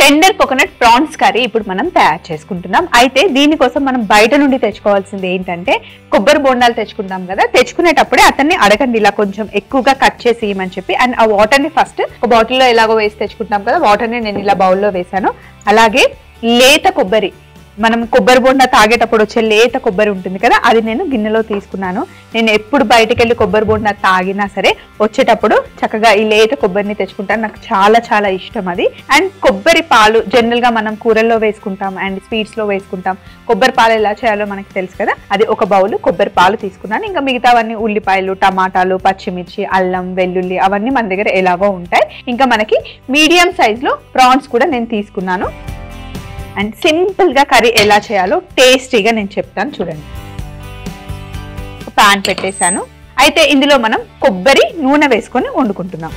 tender coconut prawns curry ఇప్పుడు మనం తయారు చేసుకుంటున్నాం అయితే దీనికోసం మనం బయట నుండి తెచ్చుకోవాల్సింది ఏంటంటే కొబ్బరి బొండాలు తెచ్చుకుంటాం కదా తెచ్చుకునేటప్పుడే అతన్ని అడగండి ఇలా కొంచెం ఎక్కువగా కట్ చేసి ఇవ్వమని చెప్పి అండ్ ఆ వాటర్ ని ఫస్ట్ ఒక బాటిల్లో ఎలాగో వేసి తెచ్చుకుంటాం కదా వాటర్ ని నేను ఇలా బౌల్లో వేసాను అలాగే లేత కొబ్బరి మనం కొబ్బరి బొండ తాగేటప్పుడు వచ్చే లేత కొబ్బరి ఉంటుంది కదా అది నేను గిన్నెలో తీసుకున్నాను నేను ఎప్పుడు బయటకు వెళ్ళి కొబ్బరి బొండ తాగినా సరే వచ్చేటప్పుడు చక్కగా ఈ లేత కొబ్బరిని తెచ్చుకుంటాను నాకు చాలా చాలా ఇష్టం అది అండ్ కొబ్బరి పాలు జనరల్ గా మనం కూరల్లో వేసుకుంటాం అండ్ స్వీట్స్ లో వేసుకుంటాం కొబ్బరి పాలు ఎలా చేయాలో మనకి తెలుసు కదా అది ఒక బౌల్ కొబ్బరి పాలు తీసుకున్నాను ఇంకా మిగతావన్నీ ఉల్లిపాయలు టమాటాలు పచ్చిమిర్చి అల్లం వెల్లుల్లి అవన్నీ మన దగ్గర ఎలాగో ఉంటాయి ఇంకా మనకి మీడియం సైజ్ లో ప్రాన్స్ కూడా నేను తీసుకున్నాను అండ్ సింపుల్ గా కర్రీ ఎలా చేయాలో టేస్టీగా నేను చెప్తాను చూడండి పాన్ పెట్టేశాను అయితే ఇందులో మనం కొబ్బరి నూనె వేసుకొని వండుకుంటున్నాం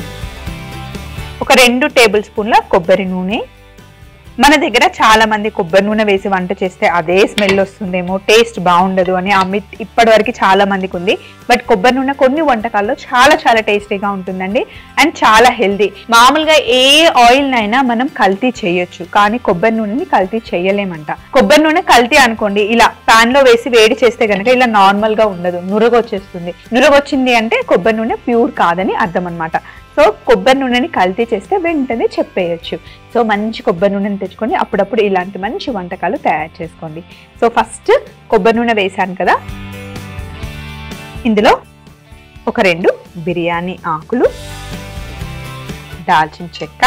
ఒక రెండు టేబుల్ స్పూన్ల కొబ్బరి నూనె మన దగ్గర చాలా మంది కొబ్బరి నూనె వేసి వంట చేస్తే అదే స్మెల్ వస్తుందేమో టేస్ట్ బాగుండదు అని ఆ మిత్ ఇప్పటి వరకు చాలా మందికి ఉంది బట్ కొబ్బరి నూనె కొన్ని వంటకాల్లో చాలా చాలా టేస్టీగా ఉంటుందండి అండ్ చాలా హెల్దీ మామూలుగా ఏ ఆయిల్ అయినా మనం కల్తీ చేయొచ్చు కానీ కొబ్బరి నూనెని కల్తీ చేయలేమంట కొబ్బరి నూనె కల్తీ అనుకోండి ఇలా పాన్ లో వేసి వేడి చేస్తే కనుక ఇలా నార్మల్ గా ఉండదు నురగ వచ్చేస్తుంది నురగ వచ్చింది అంటే కొబ్బరి నూనె ప్యూర్ కాదని అర్థం అనమాట సో కొబ్బరి నూనెని కల్తీ చేస్తే వెంటనే చెప్పేయచ్చు సో మంచి కొబ్బరి నూనెని తెచ్చుకొని అప్పుడప్పుడు ఇలాంటి మంచి వంటకాలు తయారు చేసుకోండి సో ఫస్ట్ కొబ్బరి నూనె వేసాను కదా ఇందులో ఒక రెండు బిర్యానీ ఆకులు దాల్చిన చెక్క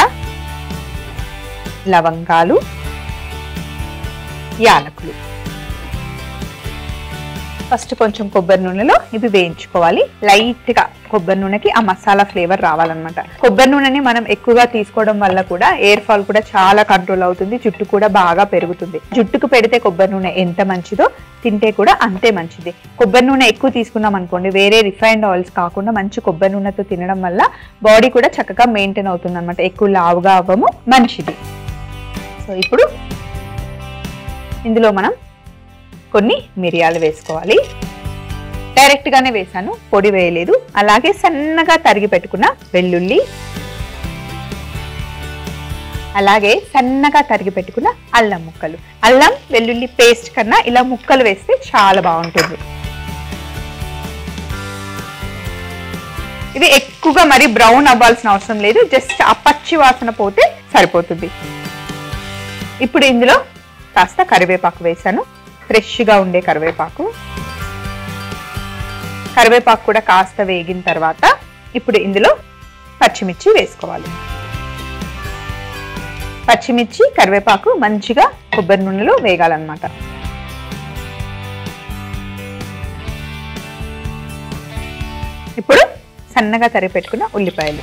లవంగాలు యాలకులు ఫస్ట్ కొంచెం కొబ్బరి నూనెలో ఇవి వేయించుకోవాలి లైట్ గా కొబ్బరి నూనెకి ఆ మసాలా ఫ్లేవర్ రావాలన్నమాట కొబ్బరి నూనెని మనం ఎక్కువగా తీసుకోవడం వల్ల కూడా ఎయిర్ ఫాల్ కూడా చాలా కంట్రోల్ అవుతుంది జుట్టు కూడా బాగా పెరుగుతుంది జుట్టుకు పెడితే కొబ్బరి నూనె ఎంత మంచిదో తింటే కూడా అంతే మంచిది కొబ్బరి నూనె ఎక్కువ తీసుకున్నాం అనుకోండి వేరే రిఫైన్డ్ ఆయిల్స్ కాకుండా మంచి కొబ్బరి నూనెతో తినడం వల్ల బాడీ కూడా చక్కగా మెయింటైన్ అవుతుంది అనమాట ఎక్కువ లావుగా అవ్వము మంచిది సో ఇప్పుడు ఇందులో మనం కొన్ని మిరియాలు వేసుకోవాలి డైరెక్ట్ గానే వేసాను పొడి వేయలేదు అలాగే సన్నగా తరిగి పెట్టుకున్న వెల్లుల్లి అలాగే సన్నగా తరిగి పెట్టుకున్న అల్లం ముక్కలు అల్లం వెల్లుల్లి పేస్ట్ కన్నా ఇలా ముక్కలు వేస్తే చాలా బాగుంటుంది ఇది ఎక్కువగా మరి బ్రౌన్ అవ్వాల్సిన అవసరం లేదు జస్ట్ ఆ పచ్చి వాసన పోతే సరిపోతుంది ఇప్పుడు ఇందులో కాస్త కరివేపాకు వేసాను ఫ్రెష్గా ఉండే కరివేపాకు కరివేపాకు కూడా కాస్త వేగిన తర్వాత ఇప్పుడు ఇందులో పచ్చిమిర్చి వేసుకోవాలి పచ్చిమిర్చి కరివేపాకు మంచిగా కొబ్బరి నూనెలో వేగాలన్నమాట ఇప్పుడు సన్నగా తరిగి పెట్టుకున్న ఉల్లిపాయలు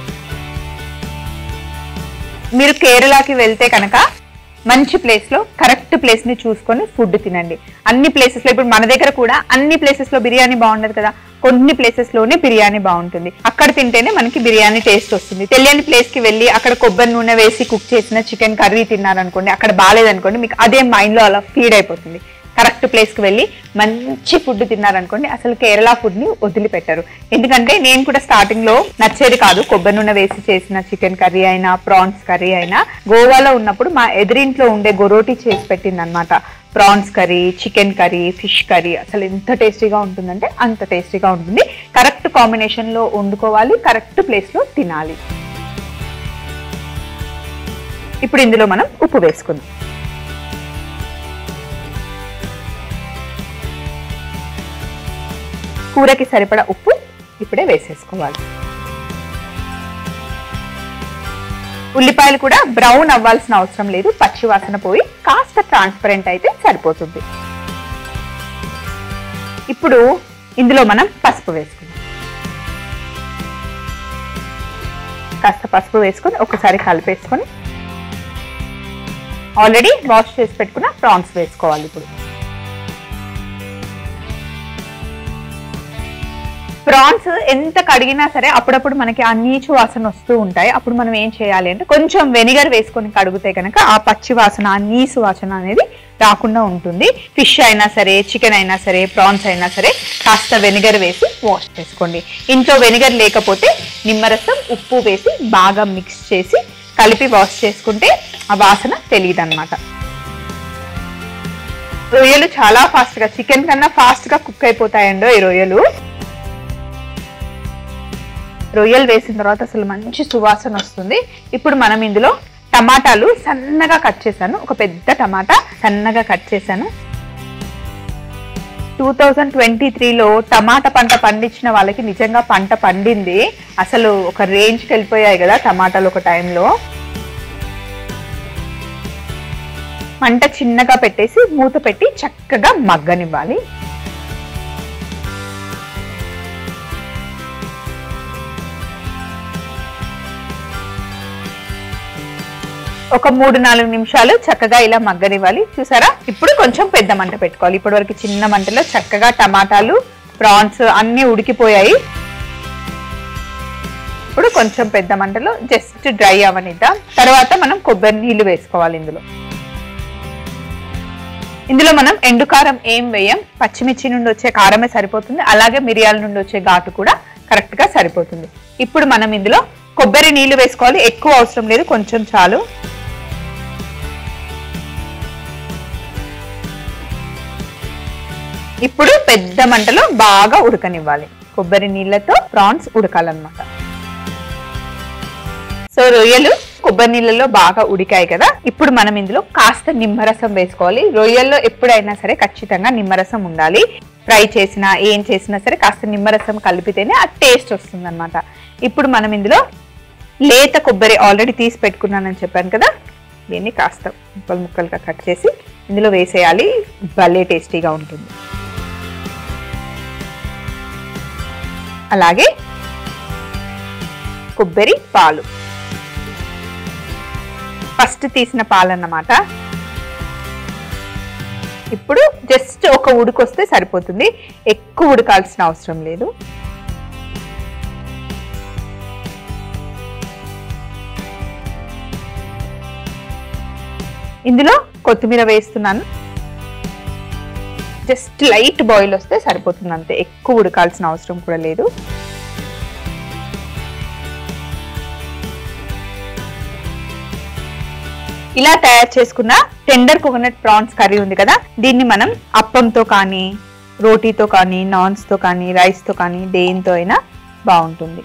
మీరు కేరళకి వెళ్తే కనుక మంచి ప్లేస్ లో కరెక్ట్ ప్లేస్ ని చూసుకొని ఫుడ్ తినండి అన్ని ప్లేసెస్ లో ఇప్పుడు మన దగ్గర కూడా అన్ని ప్లేసెస్ లో బిర్యానీ బాగుండదు కదా కొన్ని ప్లేసెస్ లోనే బిర్యానీ బాగుంటుంది అక్కడ తింటేనే మనకి బిర్యానీ టేస్ట్ వస్తుంది తెలియని ప్లేస్ కి వెళ్ళి అక్కడ కొబ్బరి నూనె వేసి కుక్ చేసిన చికెన్ కర్రీ తిన్నారనుకోండి అక్కడ బాగాలేదనుకోండి మీకు అదే మైండ్ లో అలా ఫీడ్ అయిపోతుంది కరెక్ట్ ప్లేస్ కి వెళ్ళి మంచి ఫుడ్ తిన్నారనుకోండి అసలు కేరళ ఫుడ్ ని వదిలిపెట్టరు ఎందుకంటే నేను కూడా స్టార్టింగ్ లో నచ్చేది కాదు కొబ్బరి నూనె వేసి చేసిన చికెన్ కర్రీ అయినా ప్రాన్స్ కర్రీ అయినా గోవాలో ఉన్నప్పుడు మా ఎదురింట్లో ఉండే గొరోటి చేసి పెట్టింది అనమాట prawns curry chicken curry fish curry అసలు ఎంత టేస్టీగా ఉంటుందంటే అంత టేస్టీగా ఉంటుంది కరెక్ట్ కాంబినేషన్ లో వండుకోవాలి కరెక్ట్ ప్లేస్ లో తినాలి ఇప్పుడు ఇందులో మనం ఉప్పు వేసుకుందాం కూరకి సరిపడా ఉప్పు ఇప్పుడే వేసేసుకోవాలి ఉల్లిపాయలు కూడా బ్రౌన్ అవ్వాల్సిన అవసరం లేదు పచ్చి వాసన పోయి కాస్త ట్రాన్స్పరెంట్ అయితే సరిపోతుంది ఇప్పుడు ఇందులో మనం పసుపు వేసుకుందాం కాస్త పసుపు వేసుకొని ఒకసారి కలిపేసుకొని ఆల్రెడీ వాష్ చేసి పెట్టుకున్న ప్రాన్స్ వేసుకోవాలి ఇప్పుడు ప్రాన్స్ ఎంత కడిగినా సరే అప్పుడప్పుడు మనకి ఆ నీచు వాసన వస్తూ ఉంటాయి అప్పుడు మనం ఏం చేయాలి అంటే కొంచెం వెనిగర్ వేసుకొని కడిగితే కనుక ఆ పచ్చి వాసన ఆ నీసు వాసన అనేది రాకుండా ఉంటుంది ఫిష్ అయినా సరే చికెన్ అయినా సరే ప్రాన్స్ అయినా సరే కాస్త వెనిగర్ వేసి వాష్ చేసుకోండి ఇంట్లో వెనిగర్ లేకపోతే నిమ్మరసం ఉప్పు వేసి బాగా మిక్స్ చేసి కలిపి వాష్ చేసుకుంటే ఆ వాసన తెలియదు అనమాట రొయ్యలు చాలా ఫాస్ట్ గా చికెన్ కన్నా ఫాస్ట్ గా కుక్ అయిపోతాయండో ఈ రొయ్యలు రొయ్యలు వేసిన తర్వాత అసలు మంచి సువాసన వస్తుంది ఇప్పుడు మనం ఇందులో టమాటాలు సన్నగా కట్ చేశాను ఒక పెద్ద టమాటా సన్నగా కట్ చేశాను టూ థౌజండ్ ట్వంటీ త్రీలో టమాటా పంట పండించిన వాళ్ళకి నిజంగా పంట పండింది అసలు ఒక రేంజ్కి వెళ్ళిపోయాయి కదా టమాటాలు ఒక టైంలో మంట చిన్నగా పెట్టేసి మూత పెట్టి చక్కగా మగ్గనివ్వాలి ఒక మూడు నాలుగు నిమిషాలు చక్కగా ఇలా మగ్గనివ్వాలి చూసారా ఇప్పుడు కొంచెం పెద్ద మంట పెట్టుకోవాలి ఇప్పటి వరకు చిన్న మంటలో చక్కగా టమాటాలు ప్రాన్స్ అన్ని ఉడికిపోయాయి ఇప్పుడు కొంచెం పెద్ద మంటలో జస్ట్ డ్రై అవనిద్దాం తర్వాత మనం కొబ్బరి నీళ్లు వేసుకోవాలి ఇందులో ఇందులో మనం ఎండు కారం ఏం వేయం పచ్చిమిర్చి నుండి వచ్చే కారమే సరిపోతుంది అలాగే మిరియాల నుండి వచ్చే ఘాటు కూడా కరెక్ట్ గా సరిపోతుంది ఇప్పుడు మనం ఇందులో కొబ్బరి నీళ్లు వేసుకోవాలి ఎక్కువ అవసరం లేదు కొంచెం చాలు ఇప్పుడు పెద్ద మంటలో బాగా ఉడకనివ్వాలి కొబ్బరి నీళ్ళతో ప్రాన్స్ ఉడకాలన్నమాట సో రొయ్యలు కొబ్బరి నీళ్ళలో బాగా ఉడికాయి కదా ఇప్పుడు మనం ఇందులో కాస్త నిమ్మరసం వేసుకోవాలి రొయ్యల్లో ఎప్పుడైనా సరే ఖచ్చితంగా నిమ్మరసం ఉండాలి ఫ్రై చేసినా ఏం చేసినా సరే కాస్త నిమ్మరసం కలిపితేనే ఆ టేస్ట్ వస్తుంది ఇప్పుడు మనం ఇందులో లేత కొబ్బరి ఆల్రెడీ తీసి పెట్టుకున్నానని చెప్పాను కదా దీన్ని కాస్త ముక్కలు ముక్కలుగా కట్ చేసి ఇందులో వేసేయాలి భలే టేస్టీగా ఉంటుంది అలాగే కొబ్బరి పాలు ఫస్ట్ తీసిన పాలు అన్నమాట ఇప్పుడు జస్ట్ ఒక ఉడికొస్తే సరిపోతుంది ఎక్కువ ఉడకాల్సిన అవసరం లేదు ఇందులో కొత్తిమీర వేస్తున్నాను జస్ట్ లైట్ బాయిల్ వస్తే సరిపోతుంది అంతే ఎక్కువ ఉడకాల్సిన అవసరం కూడా లేదు ఇలా తయారు చేసుకున్న టెండర్ కోకోనట్ ప్రాన్స్ కర్రీ ఉంది కదా దీన్ని మనం అప్పంతో కానీ రోటీతో కానీ నాన్స్ తో కానీ రైస్ తో కానీ దేనితో అయినా బాగుంటుంది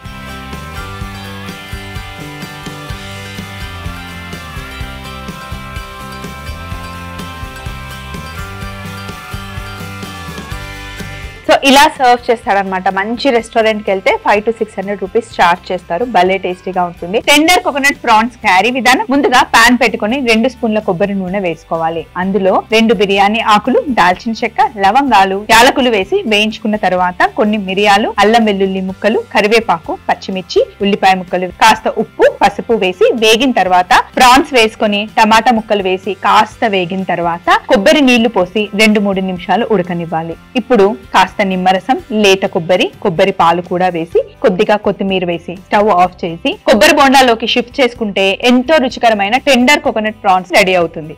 సో ఇలా సర్వ్ చేస్తారనమాట మంచి రెస్టారెంట్ కి వెళ్తే five to six hundred rupees charge చేస్తారు భలే టేస్టీగా ఉంటుంది టెండర్ కోకోనట్ ప్రాన్స్ క్యారీ విధానం ముందుగా పాన్ పెట్టుకొని రెండు స్పూన్ల కొబ్బరి నూనె వేసుకోవాలి అందులో రెండు బిర్యానీ ఆకులు దాల్చిన చెక్క లవంగాలు యాలకులు వేసి వేయించుకున్న తర్వాత కొన్ని మిరియాలు అల్లం వెల్లుల్లి ముక్కలు కరివేపాకు పచ్చిమిర్చి ఉల్లిపాయ ముక్కలు కాస్త ఉప్పు పసుపు వేసి వేగిన తర్వాత ప్రాన్స్ వేసుకొని టమాటా ముక్కలు వేసి కాస్త వేగిన తర్వాత కొబ్బరి నీళ్లు పోసి రెండు మూడు నిమిషాలు ఉడకనివ్వాలి ఇప్పుడు కాస్త నిమ్మరసం లేత కొబ్బరి కొబ్బరి పాలు కూడా వేసి కొద్దిగా కొత్తిమీర వేసి స్టవ్ ఆఫ్ చేసి కొబ్బరి బొండాలోకి షిఫ్ట్ చేసుకుంటే ఎంతో రుచికరమైన టెండర్ కోకోనట్ ప్రాన్స్ రెడీ అవుతుంది